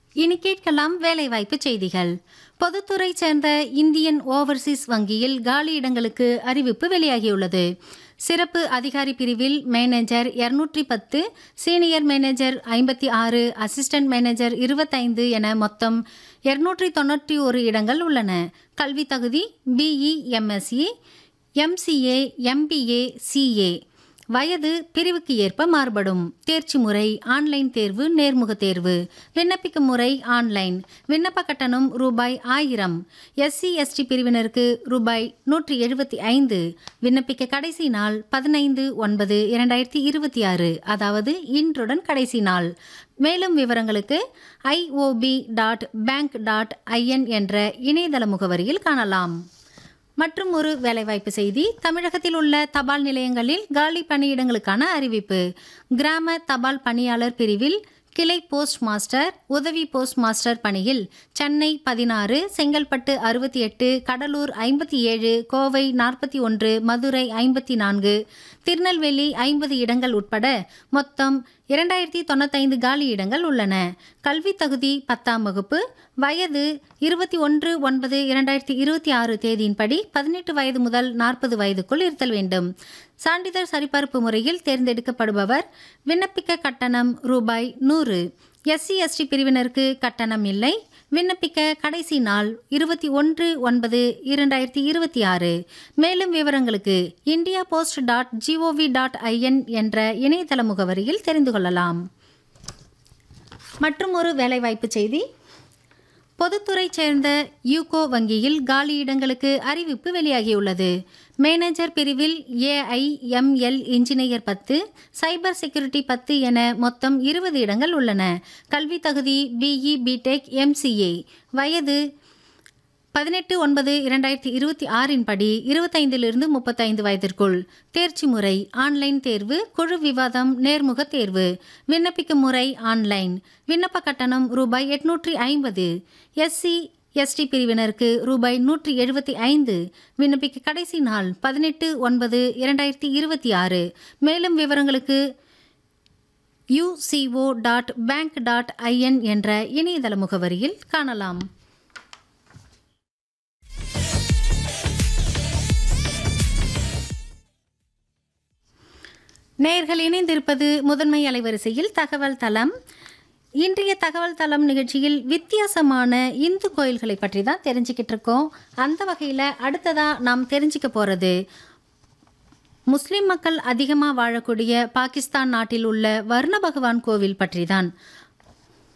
இனி கேட்கலாம் வேலைவாய்ப்பு செய்திகள் பொதுத்துறை சேர்ந்த இந்தியன் ஓவர்சீஸ் வங்கியில் காலி இடங்களுக்கு அறிவிப்பு வெளியாகியுள்ளது சிறப்பு அதிகாரி பிரிவில் மேனேஜர் இருநூற்றி பத்து சீனியர் மேனேஜர் ஐம்பத்தி ஆறு அசிஸ்டன்ட் மேனேஜர் இருபத்தைந்து என மொத்தம் இருநூற்றி தொண்ணூற்றி ஒரு இடங்கள் உள்ளன கல்வி தகுதி BE MSc MCA MBA CA வயது பிரிவுக்கு ஏற்ப மாறுபடும் தேர்ச்சி முறை ஆன்லைன் தேர்வு நேர்முக தேர்வு விண்ணப்பிக்கும் முறை ஆன்லைன் விண்ணப்ப கட்டணம் ரூபாய் ஆயிரம் எஸ்சி எஸ்டி பிரிவினருக்கு ரூபாய் நூற்றி எழுபத்தி ஐந்து விண்ணப்பிக்க கடைசி நாள் பதினைந்து ஒன்பது இரண்டாயிரத்தி இருபத்தி ஆறு அதாவது இன்றுடன் கடைசி நாள் மேலும் விவரங்களுக்கு IOB dot bank dot in என்ற இணையதள முகவரியில் காணலாம் மற்றும் ஒரு வேலைவாய்ப்பு செய்தி தமிழகத்தில் உள்ள தபால் நிலையங்களில் காலி பணியிடங்களுக்கான அறிவிப்பு கிராம தபால் பணியாளர் பிரிவில் கிளை போஸ்ட் மாஸ்டர் உதவி போஸ்ட் மாஸ்டர் பணியில் சென்னை பதினாறு செங்கல்பட்டு அறுபத்தி எட்டு கடலூர் ஐம்பத்தி ஏழு கோவை நாற்பத்தி ஒன்று மதுரை ஐம்பத்தி நான்கு திருநெல்வேலி ஐம்பது இடங்கள் உட்பட மொத்தம் இரண்டாயிரத்தி தொண்ணூத்தைந்து காலி இடங்கள் உள்ளன கல்வி தகுதி பத்தாம் வகுப்பு வயது இருபத்தி ஒன்று ஒன்பது இரண்டாயிரத்தி இருபத்தி ஆறு தேதியின்படி பதினெட்டு வயது முதல் நாற்பது வயதுக்குள் இருத்தல் வேண்டும் சான்றிதழ் சரிபார்ப்பு முறையில் தேர்ந்தெடுக்கப்படுபவர் விண்ணப்பிக்க கட்டணம் ரூபாய் நூறு எஸ்சி எஸ்டி பிரிவினருக்கு கட்டணம் இல்லை விண்ணப்பிக்க கடைசி நாள் இருபத்தி ஒன்று ஒன்பது இரண்டாயிரத்தி இருபத்தி ஆறு மேலும் விவரங்களுக்கு India post dot GOV dot in என்ற இணையதள முகவரியில் தெரிந்து கொள்ளலாம் மற்றும் ஒரு வேலைவாய்ப்பு செய்தி பொதுத்துறை சேர்ந்த யூகோ வங்கியில் காலி இடங்களுக்கு அறிவிப்பு வெளியாகியுள்ளது மேனேஜர் பிரிவில் ஏஐஎம்எல் இன்ஜினியர் பத்து சைபர் செக்யூரிட்டி பத்து என மொத்தம் இருபது இடங்கள் உள்ளன கல்வி தகுதி பிஇ பிடெக் எம்சிஏ வயது பதினெட்டு ஒன்பது இரண்டாயிரத்தி இருபத்தி ஆறின் படி இருபத்தைந்திலிருந்து முப்பத்தைந்து வயதிற்குள் தேர்ச்சி முறை ஆன்லைன் தேர்வு குழு விவாதம் நேர்முக தேர்வு விண்ணப்பிக்கும் முறை ஆன்லைன் விண்ணப்ப கட்டணம் ரூபாய் எட்நூற்றி ஐம்பது எஸ்சி எஸ்டி பிரிவினருக்கு ரூபாய் நூற்றி எழுபத்தி ஐந்து விண்ணப்பிக்க கடைசி நாள் பதினெட்டு ஒன்பது இரண்டாயிரத்தி இருபத்தி ஆறு மேலும் விவரங்களுக்கு UCO dot bank dot in என்ற இணையதள முகவரியில் காணலாம் நேர்கள் இணைந்திருப்பது முதன்மை அலைவரிசையில் தகவல் தளம் இன்றைய தகவல் தளம் நிகழ்ச்சியில் வித்தியாசமான இந்து கோயில்களை பற்றி தான் தெரிஞ்சுக்கிட்டு இருக்கோம் அந்த வகையில் அடுத்ததாக நாம் தெரிஞ்சுக்க போகிறது முஸ்லிம் மக்கள் அதிகமாக வாழக்கூடிய பாகிஸ்தான் நாட்டில் உள்ள வர்ண பகவான் கோவில் பற்றி தான்